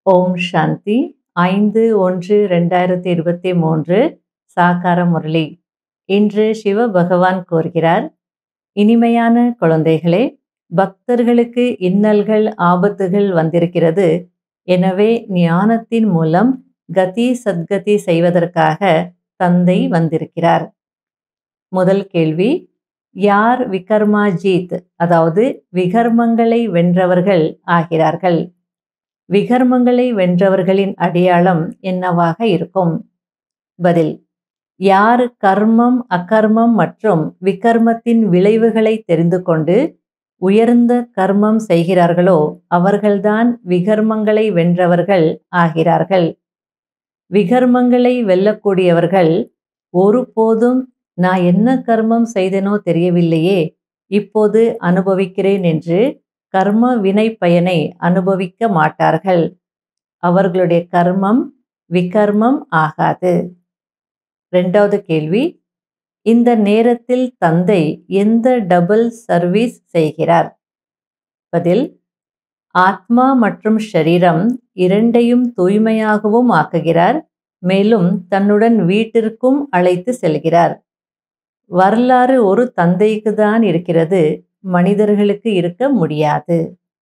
ஓம் சாந்தி ஐந்து ஒன்று ரெண்டாயிரத்தி இருபத்தி மூன்று சாக்கார முரளி இன்று சிவ பகவான் கூறுகிறார் இனிமையான குழந்தைகளே பக்தர்களுக்கு இன்னல்கள் ஆபத்துகள் வந்திருக்கிறது எனவே ஞானத்தின் மூலம் கதி சத்கதி செய்வதற்காக தந்தை வந்திருக்கிறார் முதல் கேள்வி யார் விகர்மாஜீத் அதாவது விகர்மங்களை வென்றவர்கள் ஆகிறார்கள் விகர்மங்களை வென்றவர்களின் அடையாளம் என்னவாக இருக்கும் பதில் யார் கர்மம் அகர்மம் மற்றும் விகர்மத்தின் விளைவுகளை தெரிந்து கொண்டு உயர்ந்த கர்மம் செய்கிறார்களோ அவர்கள்தான் விகர்மங்களை வென்றவர்கள் ஆகிறார்கள் விகர்மங்களை வெல்லக்கூடியவர்கள் ஒருபோதும் நான் என்ன கர்மம் செய்தனோ தெரியவில்லையே இப்போது அனுபவிக்கிறேன் என்று கர்ம வினை பயனை அனுபவிக்க மாட்டார்கள் அவர்களுடைய கர்மம் விகர்மம் ஆகாது ரெண்டாவது கேள்வி இந்த நேரத்தில் தந்தை எந்த டபுள் சர்வீஸ் செய்கிறார் பதில் ஆத்மா மற்றும் ஷரீரம் இரண்டையும் தூய்மையாகவும் ஆக்குகிறார் மேலும் தன்னுடன் வீட்டிற்கும் அழைத்து செல்கிறார் வரலாறு ஒரு தந்தைக்கு தான் இருக்கிறது மனிதர்களுக்கு இருக்க முடியாது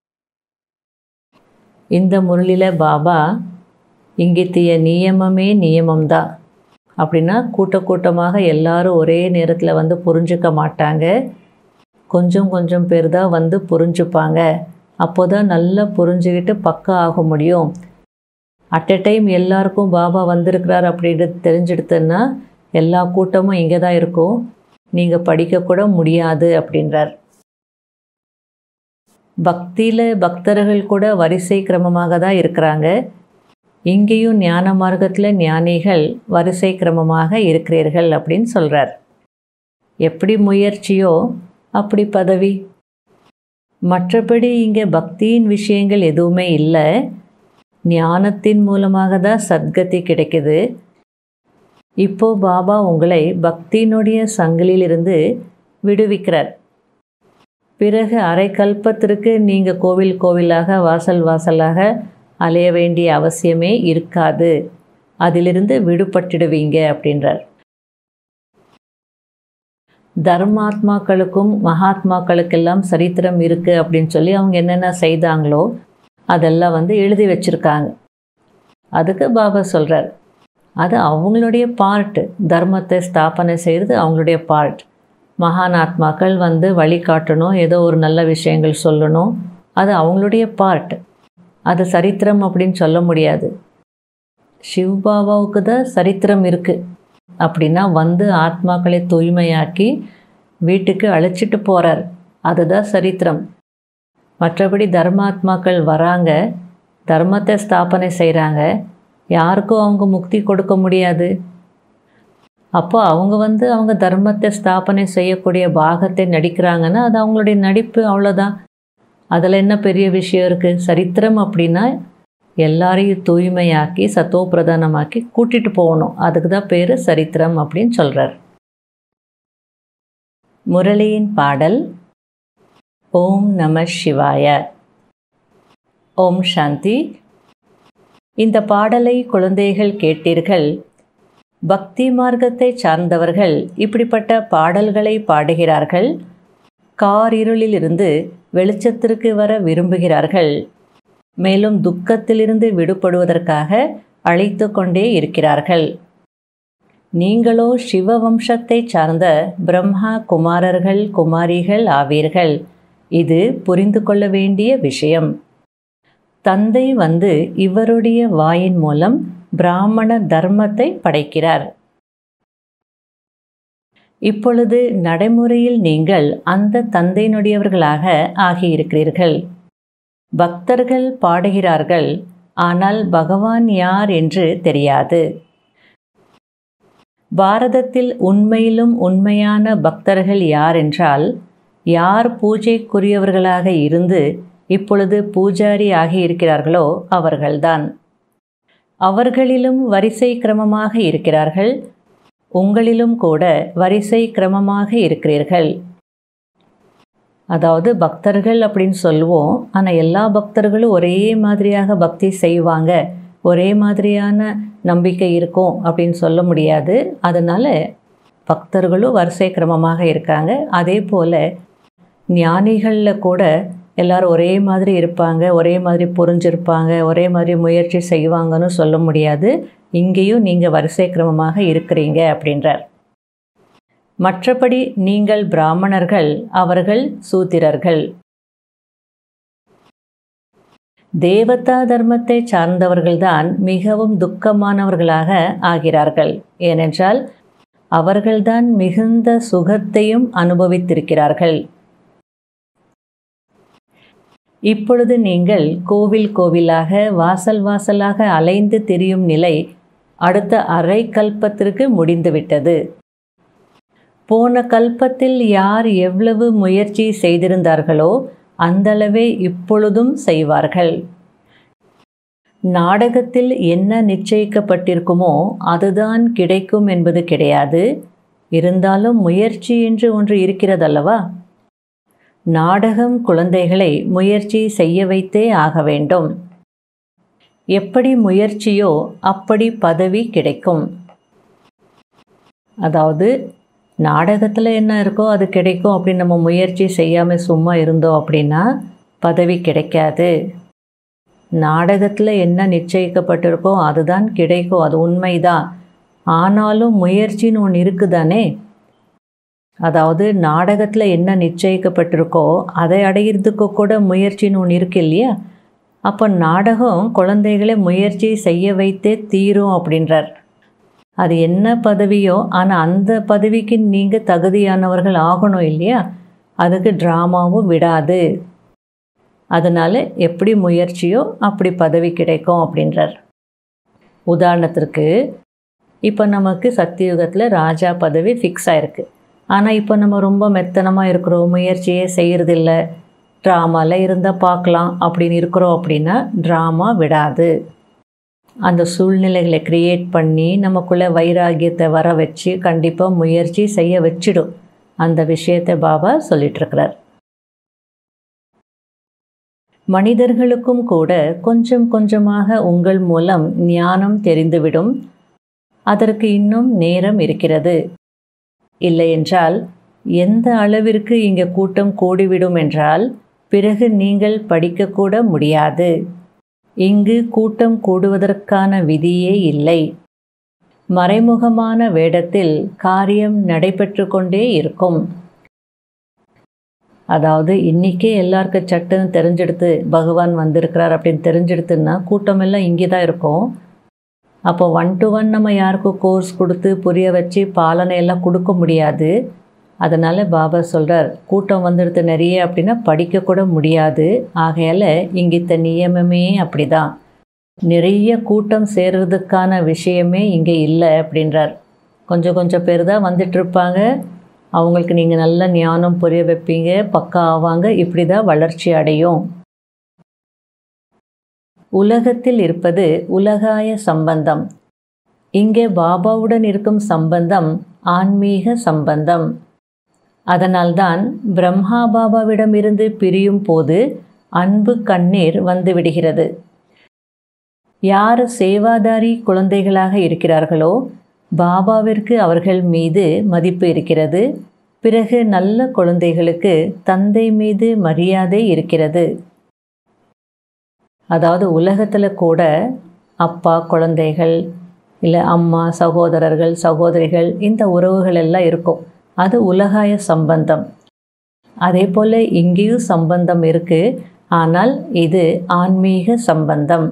இந்த முரளில பாபா இங்கித்திய நியமமே நியமம்தான் அப்படின்னா கூட்ட கூட்டமாக எல்லாரும் ஒரே நேரத்தில் வந்து புரிஞ்சுக்க மாட்டாங்க கொஞ்சம் கொஞ்சம் பேர் தான் வந்து புரிஞ்சுப்பாங்க அப்போ தான் நல்லா புரிஞ்சுக்கிட்டு பக்கம் ஆக முடியும் அட் எ டைம் எல்லாருக்கும் பாபா வந்திருக்கிறார் அப்படின்னு தெரிஞ்செடுத்தேன்னா எல்லா கூட்டமும் இங்கே தான் இருக்கும் நீங்கள் படிக்கக்கூட முடியாது அப்படின்றார் பக்தியில் பக்தர்கள் கூட வரிசை கிரமமாக தான் இருக்கிறாங்க இங்கேயும் ஞான மார்க்கத்தில் ஞானிகள் வரிசை கிரமமாக இருக்கிறீர்கள் அப்படின்னு சொல்கிறார் எப்படி முயற்சியோ அப்படி பதவி மற்றபடி இங்கே பக்தியின் விஷயங்கள் எதுவுமே இல்லை ஞானத்தின் மூலமாக தான் சத்கதி கிடைக்குது இப்போ பாபா உங்களை பக்தியினுடைய சங்கிலிலிருந்து விடுவிக்கிறார் பிறகு அரை கல்பத்திற்கு நீங்கள் கோவில் கோவிலாக வாசல் வாசலாக அலைய வேண்டிய அவசியமே இருக்காது அதிலிருந்து விடுபட்டுடுவீங்க அப்படின்றார் தர்மாத்மாக்களுக்கும் மகாத்மாக்களுக்கெல்லாம் சரித்திரம் இருக்குது அப்படின்னு சொல்லி அவங்க என்னென்ன செய்தாங்களோ அதெல்லாம் வந்து எழுதி வச்சுருக்காங்க அதுக்கு பாபா சொல்கிறார் அது அவங்களுடைய பார்ட்டு தர்மத்தை ஸ்தாபனை செய்கிறது அவங்களுடைய பார்ட் மகானாத்மாக்கள் வந்து வழிகாட்டணும் ஏதோ ஒரு நல்ல விஷயங்கள் சொல்லணும் அது அவங்களுடைய பார்ட் அது சரித்திரம் அப்படின்னு சொல்ல முடியாது சிவ்பாபாவுக்கு தான் சரித்திரம் இருக்குது அப்படின்னா வந்து ஆத்மாக்களை தூய்மையாக்கி வீட்டுக்கு அழைச்சிட்டு போகிறார் அதுதான் சரித்திரம் மற்றபடி தர்மாத்மாக்கள் வராங்க தர்மத்தை ஸ்தாபனை செய்கிறாங்க யாருக்கும் அவங்க முக்தி கொடுக்க முடியாது அப்போ அவங்க வந்து அவங்க தர்மத்தை ஸ்தாபனை செய்யக்கூடிய பாகத்தை நடிக்கிறாங்கன்னா அது அவங்களுடைய நடிப்பு அவ்வளோதான் அதில் என்ன பெரிய விஷயம் இருக்குது சரித்திரம் அப்படின்னா எல்லாரையும் தூய்மையாக்கி சத்தோ பிரதானமாக்கி கூட்டிகிட்டு போகணும் அதுக்கு தான் பேர் சரித்திரம் அப்படின்னு சொல்கிறார் முரளியின் பாடல் ஓம் நம சிவாய ஓம் சாந்தி இந்த பாடலை குழந்தைகள் கேட்டீர்கள் பக்தி மார்க்கத்தை சார்ந்தவர்கள் இப்படிப்பட்ட பாடல்களை பாடுகிறார்கள் காரிருளிலிருந்து வெளிச்சத்திற்கு வர விரும்புகிறார்கள் மேலும் துக்கத்திலிருந்து விடுபடுவதற்காக அழைத்து கொண்டே இருக்கிறார்கள் நீங்களோ சிவ வம்சத்தை சார்ந்த பிரம்மா குமாரர்கள் குமாரிகள் ஆவீர்கள் இது புரிந்து கொள்ள வேண்டிய விஷயம் தந்தை வந்து இவருடைய வாயின் மூலம் பிராமண தர்மத்தை படைக்கிறார் இப்பொழுது நடைமுறையில் நீங்கள் அந்த தந்தையினுடையவர்களாக ஆகியிருக்கிறீர்கள் பக்தர்கள் பாடுகிறார்கள் ஆனால் பகவான் யார் என்று தெரியாது பாரதத்தில் உண்மையிலும் உண்மையான பக்தர்கள் யார் என்றால் யார் பூஜைக்குரியவர்களாக இருந்து இப்பொழுது பூஜாரி ஆகியிருக்கிறார்களோ அவர்கள்தான் அவர்களிலும் வரிசை கிரமமாக இருக்கிறார்கள் உங்களிலும் கூட வரிசை கிரமமாக இருக்கிறீர்கள் அதாவது பக்தர்கள் அப்படின்னு சொல்லுவோம் ஆனால் எல்லா பக்தர்களும் ஒரே மாதிரியாக பக்தி செய்வாங்க ஒரே மாதிரியான நம்பிக்கை இருக்கும் அப்படின்னு சொல்ல முடியாது அதனால் பக்தர்களும் வரிசை கிரமமாக இருக்காங்க அதே போல் ஞானிகளில் கூட எல்லாரும் ஒரே மாதிரி இருப்பாங்க ஒரே மாதிரி புரிஞ்சிருப்பாங்க ஒரே மாதிரி முயற்சி செய்வாங்கன்னு சொல்ல முடியாது இங்கேயும் நீங்கள் வரிசை கிரமமாக இருக்கிறீங்க அப்படின்றார் மற்றபடி நீங்கள் பிராமணர்கள் அவர்கள் சூத்திரர்கள் தேவதா தர்மத்தை சார்ந்தவர்கள்தான் மிகவும் துக்கமானவர்களாக ஆகிறார்கள் ஏனென்றால் அவர்கள்தான் மிகுந்த சுகத்தையும் அனுபவித்திருக்கிறார்கள் இப்பொழுது நீங்கள் கோவில் கோவிலாக வாசல் வாசலாக அலைந்து திரியும் நிலை அடுத்த அரை கல்பத்திற்கு முடிந்துவிட்டது போன கல்பத்தில் யார் எவ்வளவு முயற்சி செய்திருந்தார்களோ அந்தளவே இப்பொழுதும் செய்வார்கள் நாடகத்தில் என்ன நிச்சயிக்கப்பட்டிருக்குமோ அதுதான் கிடைக்கும் என்பது கிடையாது இருந்தாலும் முயற்சி என்று ஒன்று இருக்கிறதல்லவா நாடகம் குழந்தைகளை முயற்சி செய்ய வைத்தே ஆக வேண்டும் எப்படி முயற்சியோ அப்படி பதவி கிடைக்கும் அதாவது நாடகத்தில் என்ன இருக்கோ அது கிடைக்கும் அப்படின்னு நம்ம முயற்சி செய்யாமல் சும்மா இருந்தோம் அப்படின்னா பதவி கிடைக்காது நாடகத்தில் என்ன நிச்சயிக்கப்பட்டிருக்கோ அதுதான் கிடைக்கும் அது உண்மைதான் ஆனாலும் முயற்சின்னு ஒன்று இருக்குதானே அதாவது நாடகத்தில் என்ன நிச்சயிக்கப்பட்டிருக்கோ அதை அடையிறதுக்கு கூட முயற்சின்னு ஒன்று இருக்கு இல்லையா அப்போ நாடகம் குழந்தைகளை முயற்சி செய்ய வைத்தே தீரும் அப்படின்றார் அது என்ன பதவியோ ஆனால் அந்த பதவிக்கு நீங்கள் தகுதியானவர்கள் ஆகணும் இல்லையா அதுக்கு ட்ராமாவும் விடாது அதனால் எப்படி முயற்சியோ அப்படி பதவி கிடைக்கும் அப்படின்றார் உதாரணத்திற்கு இப்போ நமக்கு சத்தியுகத்தில் ராஜா பதவி ஃபிக்ஸ் ஆயிருக்கு ஆனால் இப்போ நம்ம ரொம்ப மெத்தனமாக இருக்கிறோம் முயற்சியே செய்கிறதில்ல ட்ராமாவில் இருந்தால் பார்க்கலாம் அப்படின்னு இருக்கிறோம் அப்படின்னா ட்ராமா விடாது அந்த சூழ்நிலைகளை க்ரியேட் பண்ணி நமக்குள்ளே வைராகியத்தை வர வச்சு கண்டிப்பாக முயற்சி செய்ய வச்சிடும் அந்த விஷயத்தை பாபா சொல்லிகிட்ருக்கிறார் மனிதர்களுக்கும் கூட கொஞ்சம் கொஞ்சமாக உங்கள் மூலம் ஞானம் தெரிந்துவிடும் அதற்கு இன்னும் நேரம் இருக்கிறது இல்லையென்றால் எந்த அளவிற்கு இங்கே கூட்டம் கூடிவிடும் என்றால் பிறகு நீங்கள் படிக்கக்கூட முடியாது இங்கு கூட்டம் கூடுவதற்கான விதியே இல்லை மறைமுகமான வேடத்தில் காரியம் நடைபெற்று கொண்டே இருக்கும் அதாவது இன்றைக்கே எல்லாருக்கும் சட்டுன்னு தெரிஞ்செடுத்து பகவான் வந்திருக்கிறார் அப்படின்னு தெரிஞ்செடுத்துன்னா கூட்டமெல்லாம் இங்கே தான் இருக்கும் அப்போ ஒன் டு ஒன் நம்ம யாருக்கும் கோர்ஸ் கொடுத்து புரிய வச்சு பாலனை எல்லாம் கொடுக்க முடியாது அதனால் பாபா சொல்கிறார் கூட்டம் வந்துடுத்து நிறைய அப்படின்னா படிக்கக்கூட முடியாது ஆகையால் இங்கித்த நியமமே அப்படி தான் நிறைய கூட்டம் சேர்றதுக்கான விஷயமே இங்கே இல்லை அப்படின்றார் கொஞ்சம் கொஞ்சம் பேர் தான் வந்துட்டுருப்பாங்க அவங்களுக்கு நீங்கள் நல்ல ஞானம் புரிய வைப்பீங்க பக்கா ஆவாங்க இப்படி தான் வளர்ச்சி அடையும் உலகத்தில் இருப்பது உலகாய சம்பந்தம் இங்கே பாபாவுடன் இருக்கும் சம்பந்தம் ஆன்மீக சம்பந்தம் அதனால்தான் பிரம்மா பாபாவிடமிருந்து பிரியும் போது அன்பு கண்ணீர் வந்து விடுகிறது யார் சேவாதாரி குழந்தைகளாக இருக்கிறார்களோ பாபாவிற்கு அவர்கள் மீது மதிப்பு இருக்கிறது பிறகு நல்ல குழந்தைகளுக்கு தந்தை மீது மரியாதை இருக்கிறது அதாவது உலகத்தில் கூட அப்பா குழந்தைகள் இல்லை அம்மா சகோதரர்கள் சகோதரிகள் இந்த உறவுகள் எல்லாம் இருக்கும் அது உலகாய சம்பந்தம் அதே போல் இங்கேயும் சம்பந்தம் இருக்குது ஆனால் இது ஆன்மீக சம்பந்தம்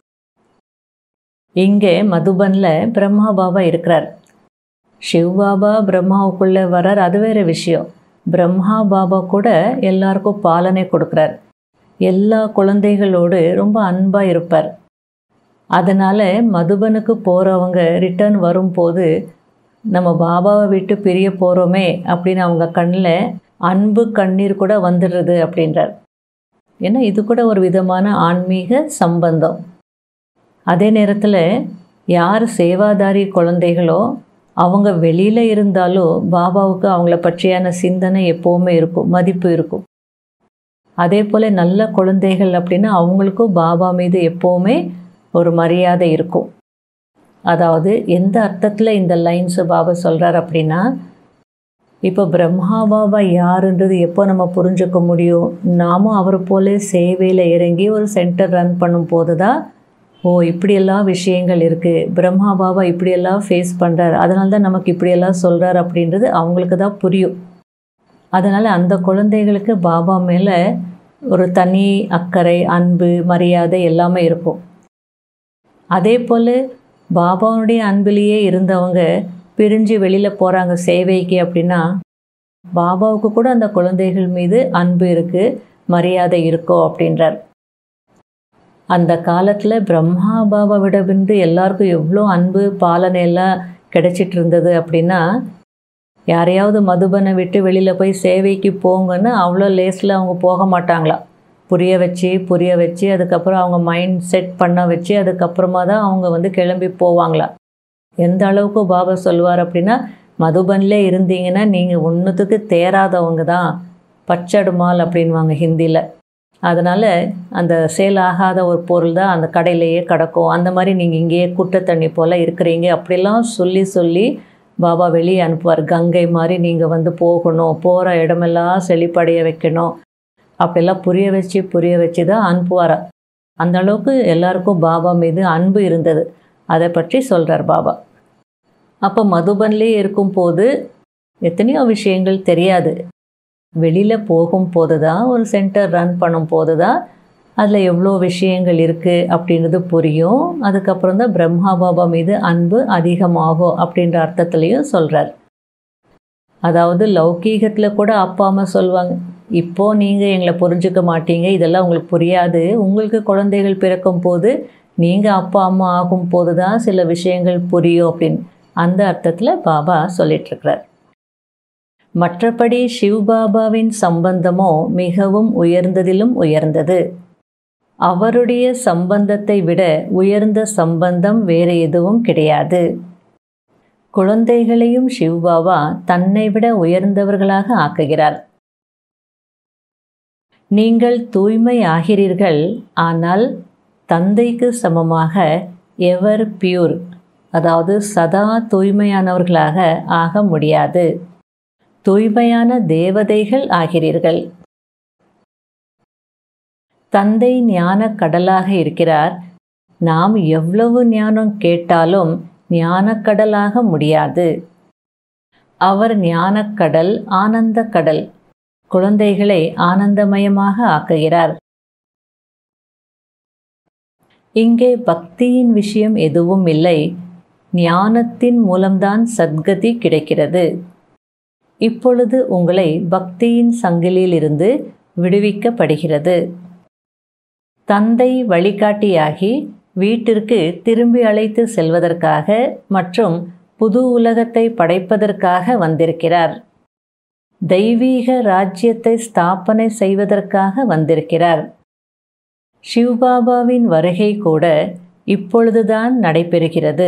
இங்கே மதுபனில் பிரம்மா பாபா இருக்கிறார் சிவ் பாபா பிரம்மாவுக்குள்ளே வரார் அது வேறு விஷயம் பிரம்மா பாபா கூட எல்லாருக்கும் பாலனை கொடுக்குறார் எல்லா குழந்தைகளோடு ரொம்ப அன்பாக இருப்பார் அதனால் மதுபனுக்கு போகிறவங்க ரிட்டர்ன் வரும்போது நம்ம பாபாவை விட்டு பிரிய போகிறோமே அப்படின்னு அவங்க கண்ணில் அன்பு கண்ணீர் கூட வந்துடுறது அப்படின்றார் ஏன்னா இது கூட ஒரு விதமான ஆன்மீக சம்பந்தம் அதே நேரத்தில் யார் சேவாதாரி குழந்தைகளோ அவங்க வெளியில் இருந்தாலும் பாபாவுக்கு அவங்கள பற்றியான சிந்தனை எப்போவுமே இருக்கும் மதிப்பு இருக்கும் அதே போல் நல்ல குழந்தைகள் அப்படின்னா அவங்களுக்கும் பாபா மீது எப்போவுமே ஒரு மரியாதை இருக்கும் அதாவது எந்த அர்த்தத்தில் இந்த லைன்ஸு பாபா சொல்கிறார் அப்படின்னா இப்போ பிரம்மா பாபா யாருன்றது எப்போ நம்ம புரிஞ்சுக்க முடியும் நாமும் அவர் போல சேவையில் இறங்கி ஒரு சென்டர் ரன் பண்ணும் போது தான் ஓ இப்படியெல்லாம் விஷயங்கள் இருக்குது பிரம்மா பாபா இப்படியெல்லாம் ஃபேஸ் பண்ணுறார் அதனால தான் நமக்கு இப்படியெல்லாம் சொல்கிறார் அப்படின்றது அவங்களுக்கு தான் புரியும் அதனால் அந்த குழந்தைகளுக்கு பாபா மேலே ஒரு தனி அக்கறை அன்பு மரியாதை எல்லாமே இருக்கும் அதே போல் பாபாவுடைய அன்பிலேயே இருந்தவங்க பிரிஞ்சு வெளியில் போகிறாங்க சேவைக்கு அப்படின்னா பாபாவுக்கு கூட அந்த குழந்தைகள் மீது அன்பு இருக்குது மரியாதை இருக்கோ அப்படின்றார் அந்த காலத்தில் பிரம்மா பாபாவிட வந்து எல்லாருக்கும் எவ்வளோ அன்பு பாலனை எல்லாம் கிடைச்சிட்டு இருந்தது அப்படின்னா யாரையாவது மதுபனை விட்டு வெளியில் போய் சேவைக்கு போங்கன்னு அவ்வளோ லேஸில் அவங்க போக மாட்டாங்களா புரிய வச்சு புரிய வச்சு அதுக்கப்புறம் அவங்க மைண்ட் செட் பண்ண வச்சு அதுக்கப்புறமா தான் அவங்க வந்து கிளம்பி போவாங்களா எந்த அளவுக்கு பாபா சொல்லுவார் அப்படின்னா மதுபன்லே இருந்தீங்கன்னா நீங்கள் ஒன்றுத்துக்கு தேராதவங்க தான் பச்சடுமால் அப்படின்வாங்க ஹிந்தியில் அதனால் அந்த சேல் ஆகாத ஒரு பொருள் தான் அந்த கடையிலேயே கிடக்கும் அந்த மாதிரி நீங்கள் இங்கேயே குட்டை தண்ணி போல் இருக்கிறீங்க அப்படிலாம் சொல்லி சொல்லி பாபா வெளியே அனுப்புவார் கங்கை மாதிரி நீங்கள் வந்து போகணும் போகிற இடமெல்லாம் செழிப்படைய வைக்கணும் அப்படிலாம் புரிய வச்சு புரிய வச்சு தான் அனுப்புவார் அந்த அளவுக்கு எல்லாருக்கும் பாபா மீது அன்பு இருந்தது அதை பற்றி சொல்கிறார் பாபா அப்போ மதுபன்லேயே இருக்கும்போது எத்தனையோ விஷயங்கள் தெரியாது வெளியில் போகும்போது தான் ஒரு சென்டர் ரன் பண்ணும் போது தான் அதில் எவ்வளோ விஷயங்கள் இருக்குது அப்படின்றது புரியும் அதுக்கப்புறம் தான் பிரம்மா பாபா மீது அன்பு அதிகமாகும் அப்படின்ற அர்த்தத்துலேயும் சொல்கிறார் அதாவது லௌகீகத்தில் கூட அப்பா அம்மா சொல்லுவாங்க இப்போது நீங்கள் எங்களை புரிஞ்சுக்க மாட்டீங்க இதெல்லாம் உங்களுக்கு புரியாது உங்களுக்கு குழந்தைகள் பிறக்கும் போது நீங்கள் அப்பா அம்மா ஆகும் போது தான் சில விஷயங்கள் புரியும் அப்படின்னு அந்த அர்த்தத்தில் பாபா சொல்லிட்டுருக்கிறார் மற்றபடி சிவ்பாபாவின் சம்பந்தமோ மிகவும் உயர்ந்ததிலும் உயர்ந்தது அவருடைய சம்பந்தத்தை விட உயர்ந்த சம்பந்தம் வேறு எதுவும் கிடையாது குழந்தைகளையும் சிவ்பாபா தன்னை விட உயர்ந்தவர்களாக ஆக்குகிறார் நீங்கள் தூய்மை ஆகிறீர்கள் ஆனால் தந்தைக்கு சமமாக எவர் பியூர் அதாவது சதா தூய்மையானவர்களாக ஆக முடியாது தூய்மையான தேவதைகள் ஆகிறீர்கள் தந்தை ஞான கடலாக இருக்கிறார் நாம் எவ்வளவு ஞானம் கேட்டாலும் ஞானக்கடலாக முடியாது அவர் ஞானக்கடல் ஆனந்த கடல் குழந்தைகளை ஆனந்தமயமாக ஆக்குகிறார் இங்கே பக்தியின் விஷயம் எதுவும் இல்லை ஞானத்தின் மூலம்தான் சத்கதி கிடைக்கிறது இப்பொழுது உங்களை பக்தியின் சங்கிலியிலிருந்து விடுவிக்கப்படுகிறது தந்தை வழிகாட்டியாகி வீட்டிற்கு திரும்பி அழைத்து செல்வதற்காக மற்றும் புது உலகத்தை படைப்பதற்காக வந்திருக்கிறார் தெய்வீக ராஜ்யத்தை ஸ்தாபனை செய்வதற்காக வந்திருக்கிறார் சிவ்பாபாவின் வருகை கூட இப்பொழுதுதான் நடைபெறுகிறது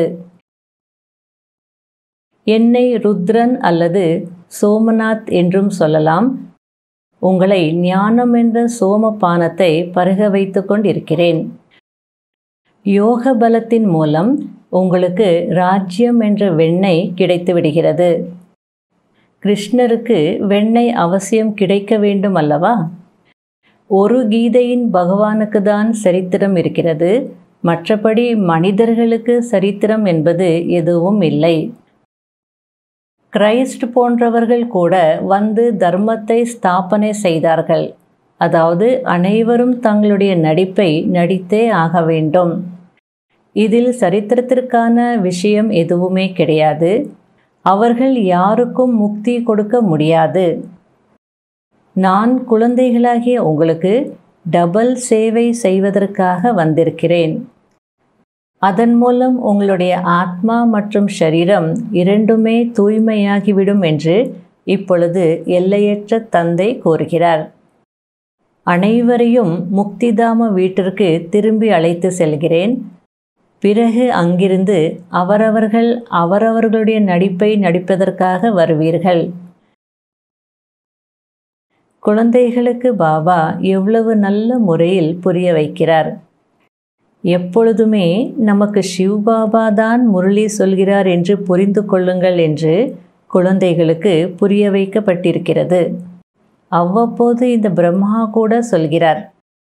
என்னை ருத்ரன் அல்லது சோமநாத் என்றும் சொல்லலாம் உங்களை ஞானம் என்ற சோமபானத்தை பருக வைத்து கொண்டிருக்கிறேன் யோக பலத்தின் மூலம் உங்களுக்கு ராஜ்யம் என்ற வெண்ணெய் கிடைத்து விடுகிறது கிருஷ்ணருக்கு வெண்ணெய் அவசியம் கிடைக்க வேண்டும் அல்லவா ஒரு கீதையின் பகவானுக்கு தான் சரித்திரம் இருக்கிறது மற்றபடி மனிதர்களுக்கு சரித்திரம் என்பது எதுவும் இல்லை கிரைஸ்ட் போன்றவர்கள் கூட வந்து தர்மத்தை ஸ்தாபனை செய்தார்கள் அதாவது அனைவரும் தங்களுடைய நடிப்பை நடித்தே ஆக வேண்டும் இதில் சரித்திரத்திற்கான விஷயம் எதுவுமே கிடையாது அவர்கள் யாருக்கும் முக்தி கொடுக்க முடியாது நான் குழந்தைகளாகிய உங்களுக்கு டபுள் சேவை செய்வதற்காக வந்திருக்கிறேன் அதன் மூலம் உங்களுடைய ஆத்மா மற்றும் ஷரீரம் இரண்டுமே தூய்மையாகிவிடும் என்று இப்பொழுது எல்லையற்ற தந்தை கூறுகிறார் அனைவரையும் முக்திதாம வீட்டிற்கு திரும்பி அழைத்து செல்கிறேன் பிறகு அங்கிருந்து அவரவர்கள் அவரவர்களுடைய நடிப்பை நடிப்பதற்காக வருவீர்கள் குழந்தைகளுக்கு பாபா எவ்வளவு நல்ல முறையில் புரிய வைக்கிறார் எப்பொழுதுமே நமக்கு சிவ்பாபா தான் முரளி சொல்கிறார் என்று புரிந்து கொள்ளுங்கள் என்று குழந்தைகளுக்கு புரிய வைக்கப்பட்டிருக்கிறது அவ்வப்போது இந்த பிரம்மா கூட சொல்கிறார்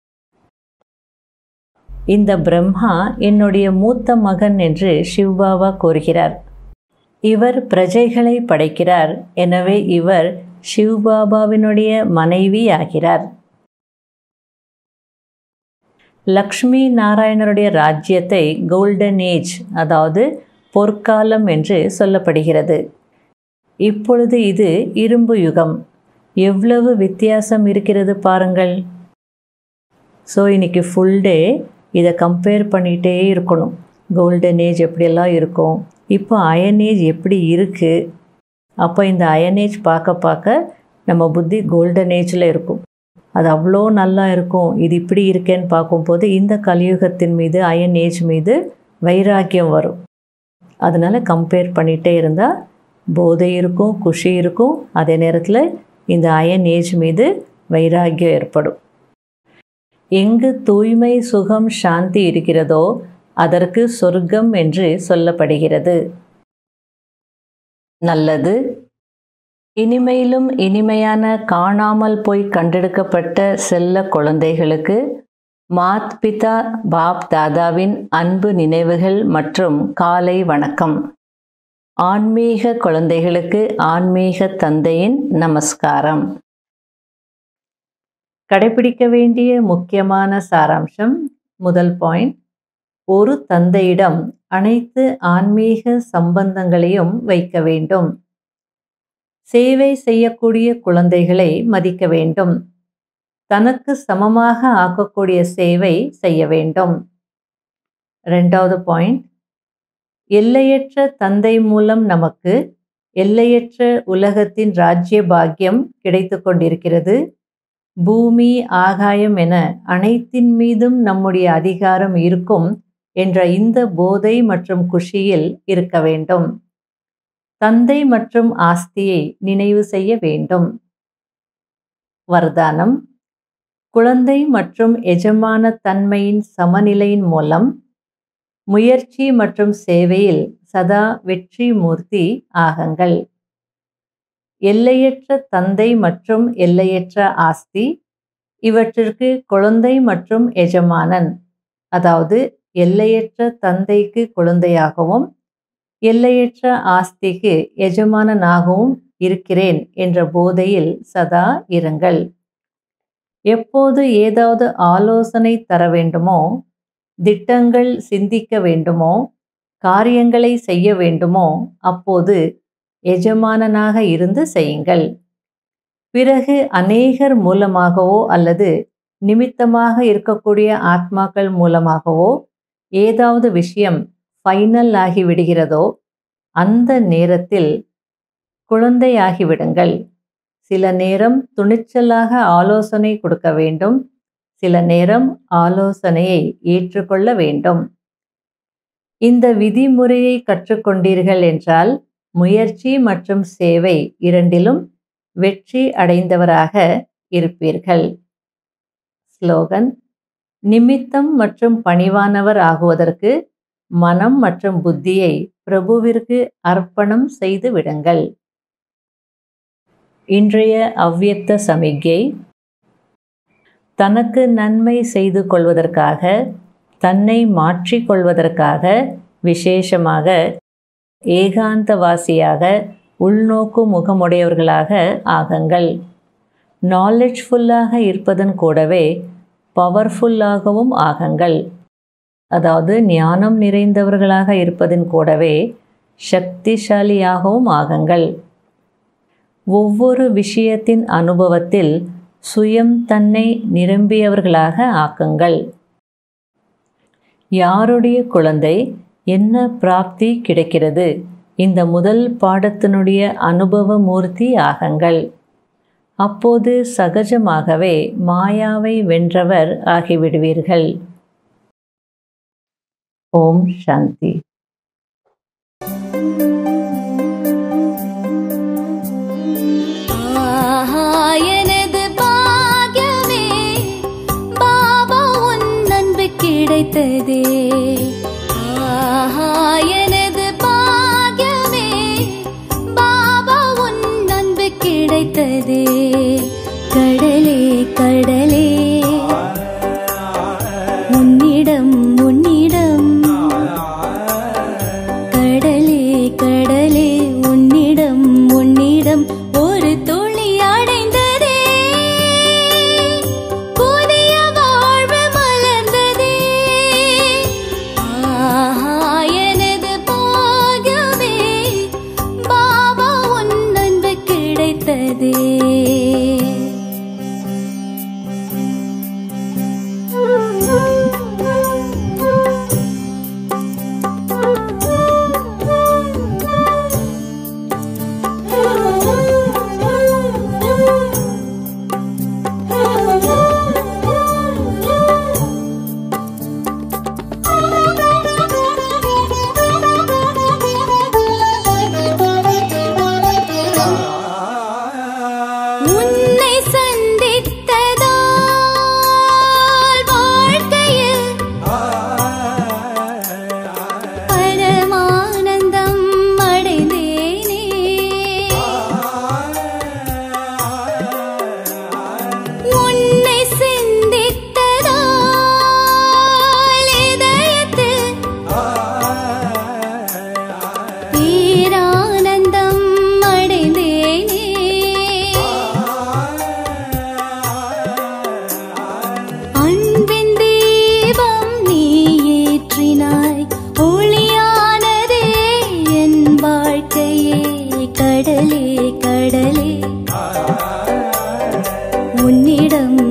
இந்த பிரம்மா என்னுடைய மூத்த மகன் என்று சிவ்பாபா கூறுகிறார் இவர் பிரஜைகளை படைக்கிறார் எனவே இவர் சிவ்பாபாவினுடைய மனைவி ஆகிறார் லக்ஷ்மி நாராயணருடைய ராஜ்யத்தை கோல்டன் ஏஜ் அதாவது பொற்காலம் என்று சொல்லப்படுகிறது இப்பொழுது இது இரும்பு யுகம் எவ்வளவு வித்தியாசம் இருக்கிறது பாருங்கள் ஸோ இன்னைக்கு ஃபுல் டே இதை கம்பேர் பண்ணிகிட்டே இருக்கணும் கோல்டன் ஏஜ் எப்படியெல்லாம் இருக்கும் இப்போ அயன் ஏஜ் எப்படி இருக்குது அப்போ இந்த அயன் ஏஜ் பார்க்க பார்க்க நம்ம புத்தி கோல்டன் ஏஜில் இருக்கும் அது அவ்வளோ நல்லா இருக்கும் இது இப்படி இருக்கேன்னு பார்க்கும்போது இந்த கலியுகத்தின் மீது அயன் ஏஜ் மீது வைராக்கியம் வரும் அதனால் கம்பேர் பண்ணிகிட்டே இருந்தால் போதை இருக்கும் குஷி இருக்கும் அதே நேரத்தில் இந்த அயன் ஏஜ் மீது வைராக்கியம் ஏற்படும் எங்கு தூய்மை சுகம் சாந்தி இருக்கிறதோ அதற்கு சொர்க்கம் என்று சொல்லப்படுகிறது நல்லது இனிமையிலும் இனிமையான காணாமல் போய் கண்டெடுக்கப்பட்ட செல்ல குழந்தைகளுக்கு மாத் பிதா பாப் தாதாவின் அன்பு நினைவுகள் மற்றும் காலை வணக்கம் ஆன்மீக குழந்தைகளுக்கு ஆன்மீக தந்தையின் நமஸ்காரம் கடைபிடிக்க வேண்டிய முக்கியமான சாராம்சம் முதல் பாயிண்ட் ஒரு தந்தையிடம் அனைத்து ஆன்மீக சம்பந்தங்களையும் வைக்க வேண்டும் சேவை செய்யக்கூடிய குழந்தைகளை மதிக்க வேண்டும் தனக்கு சமமாக ஆக்கக்கூடிய சேவை செய்ய வேண்டும் ரெண்டாவது பாயிண்ட் எல்லையற்ற தந்தை மூலம் நமக்கு எல்லையற்ற உலகத்தின் ராஜ்ய பாக்கியம் கிடைத்து கொண்டிருக்கிறது பூமி ஆகாயம் என அனைத்தின் மீதும் நம்முடைய அதிகாரம் இருக்கும் என்ற இந்த போதை மற்றும் குஷியில் இருக்க வேண்டும் தந்தை மற்றும் ஆஸ்தியை நினைவு செய்ய வேண்டும் வரதானம் குழந்தை மற்றும் எஜமான தன்மையின் சமநிலையின் மூலம் முயற்சி மற்றும் சேவையில் சதா வெற்றி மூர்த்தி ஆகங்கள் எல்லையற்ற தந்தை மற்றும் எல்லையற்ற ஆஸ்தி இவற்றிற்கு குழந்தை மற்றும் எஜமானன் அதாவது எல்லையற்ற தந்தைக்கு குழந்தையாகவும் எல்லையற்ற ஆஸ்திக்கு எஜமானனாகவும் இருக்கிறேன் என்ற போதையில் சதா இருங்கள் எப்போது ஏதாவது ஆலோசனை தர வேண்டுமோ திட்டங்கள் சிந்திக்க வேண்டுமோ காரியங்களை செய்ய வேண்டுமோ அப்போது எஜமானனாக இருந்து செய்யுங்கள் பிறகு அநேகர் மூலமாகவோ அல்லது நிமித்தமாக இருக்கக்கூடிய ஆத்மாக்கள் மூலமாகவோ ஏதாவது விஷயம் ஃபைனல் ஆகி விடுகிறதோ அந்த நேரத்தில் குழந்தையாகிவிடுங்கள் சில நேரம் துணிச்சலாக ஆலோசனை கொடுக்க வேண்டும் சில நேரம் ஆலோசனையை ஏற்றுக்கொள்ள வேண்டும் இந்த விதிமுறையை கற்றுக்கொண்டீர்கள் என்றால் முயற்சி மற்றும் சேவை இரண்டிலும் வெற்றி அடைந்தவராக இருப்பீர்கள் ஸ்லோகன் நிமித்தம் மற்றும் பணிவானவர் ஆகுவதற்கு மனம் மற்றும் புத்தியை பிரபுவிற்கு அர்ப்பணம் செய்து விடுங்கள் இன்றைய அவ்வியக்த சமிக்கை தனக்கு நன்மை செய்து கொள்வதற்காக தன்னை மாற்றிக்கொள்வதற்காக விசேஷமாக ஏகாந்தவாசியாக உள்நோக்கு முகமுடையவர்களாக ஆகுங்கள் நாலெட்ஜ்ஃபுல்லாக இருப்பதன் கூடவே பவர்ஃபுல்லாகவும் ஆகுங்கள் அதாவது ஞானம் நிறைந்தவர்களாக இருப்பதன் கூடவே சக்திசாலியாகவும் ஆகுங்கள் ஒவ்வொரு விஷயத்தின் அனுபவத்தில் சுயம் தன்னை நிரம்பியவர்களாக ஆக்குங்கள் யாருடைய குழந்தை என்ன பிராப்தி கிடைக்கிறது இந்த முதல் பாடத்தினுடைய அனுபவ மூர்த்தி ஆகுங்கள் அப்போது சகஜமாகவே மாயாவை வென்றவர் ஆகிவிடுவீர்கள் ஓம் சாந்தி ஆஹா எனது பா கிடைத்ததே ஆஹா எனது பாக்கியமே பாபா உன் அன்பு கிடைத்ததே கடலே கடலே உன்னிடம் உன்னிடம் கடலே கடலே உன்னிடம் உன்னிடம் ஒரு துளி அடைந்ததே புதிய வாழ்வு மலர்ந்ததே ஆஹா எனது பாகியமே பாபா உன் அன்பு கிடைத்ததே உன்னை சந்தித்ததால் வாழ்க்கையில் பரமானந்தம் அடைந்தேனே உன்னை சிந்தித்ததால் இதயத்தில் பேரானந்தம் அடைந்தேனே அன்பின் தீபம் நீ ஏற்றினாய் ஒளியானதே என் வாழ்க்கையே கடலே கடலே உன்னிடம்